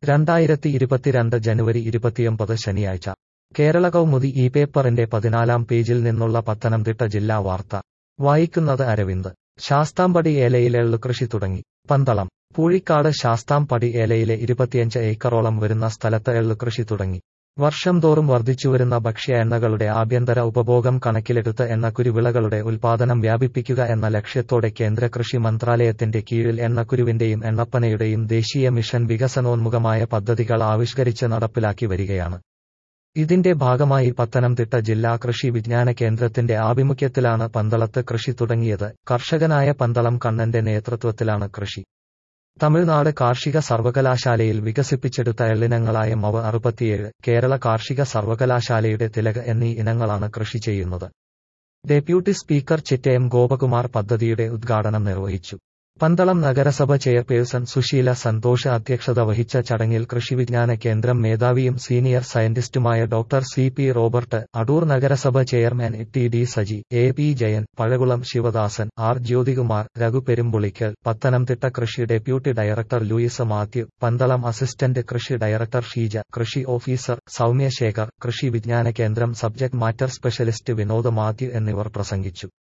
രണ്ടായിരത്തി ഇരുപത്തിരണ്ട് ജനുവരി ഇരുപത്തിയൊമ്പത് ശനിയാഴ്ച കേരള കൗമുദി ഈ പേപ്പറിന്റെ പതിനാലാം പേജിൽ നിന്നുള്ള പത്തനംതിട്ട ജില്ലാ വാർത്ത വായിക്കുന്നത് അരവിന്ദ് ശാസ്താംപടി ഏലയിൽ എള്ളുകൃഷി തുടങ്ങി പന്തളം പൂഴിക്കാട് ശാസ്താംപടി ഏലയിലെ ഇരുപത്തിയഞ്ച് ഏക്കറോളം വരുന്ന സ്ഥലത്ത് എള്ളുകൃഷി തുടങ്ങി വർഷം തോറും വർദ്ധിച്ചുവരുന്ന ഭക്ഷ്യ എണ്ണകളുടെ ആഭ്യന്തര ഉപഭോഗം കണക്കിലെടുത്ത് എണ്ണക്കുരുവിളകളുടെ ഉൽപാദനം വ്യാപിപ്പിക്കുക എന്ന ലക്ഷ്യത്തോടെ കേന്ദ്ര കൃഷി മന്ത്രാലയത്തിന്റെ കീഴിൽ എണ്ണക്കുരുവിന്റെയും എണ്ണപ്പനയുടെയും ദേശീയ മിഷൻ വികസനോന്മുഖമായ പദ്ധതികൾ ആവിഷ്കരിച്ച് നടപ്പിലാക്കി വരികയാണ് ഇതിന്റെ ഭാഗമായി പത്തനംതിട്ട ജില്ലാ കൃഷി വിജ്ഞാന കേന്ദ്രത്തിന്റെ ആഭിമുഖ്യത്തിലാണ് പന്തളത്ത് കൃഷി തുടങ്ങിയത് കർഷകനായ പന്തളം കണ്ണന്റെ നേതൃത്വത്തിലാണ് കൃഷി തമിഴ്നാട് കാർഷിക സർവകലാശാലയിൽ വികസിപ്പിച്ചെടുത്ത എള്ളിനങ്ങളായ മവ അറുപത്തിയേഴ് കേരള കാർഷിക സർവകലാശാലയുടെ തിലക് എന്നീ ഇനങ്ങളാണ് കൃഷി ചെയ്യുന്നത് ഡെപ്യൂട്ടി സ്പീക്കർ ചിറ്റയം ഗോപകുമാർ പദ്ധതിയുടെ ഉദ്ഘാടനം നിർവഹിച്ചു പന്തളം നഗരസഭ ചെയർപേഴ്സൺ സുശീല സന്തോഷ് അധ്യക്ഷത വഹിച്ച ചടങ്ങിൽ കൃഷിവിജ്ഞാന കേന്ദ്രം മേധാവിയും സീനിയർ സയന്റിസ്റ്റുമായ doctor C P Robert Adoor നഗരസഭ chairman T D Saji A P Jayan Pazhakulam Sivadasan R Jyothikumar Raghu Perumpulickal Pathanamthitta കൃഷി deputy director Louis Mathew Pandalam assistant കൃഷി ഡയറക്ടർ ഷീജ കൃഷി ഓഫീസർ സൗമ്യ ശേഖർ കൃഷി വിജ്ഞാന കേന്ദ്രം subject matter specialist Vinod Mathew എന്നിവർ പ്രസംഗിച്ചു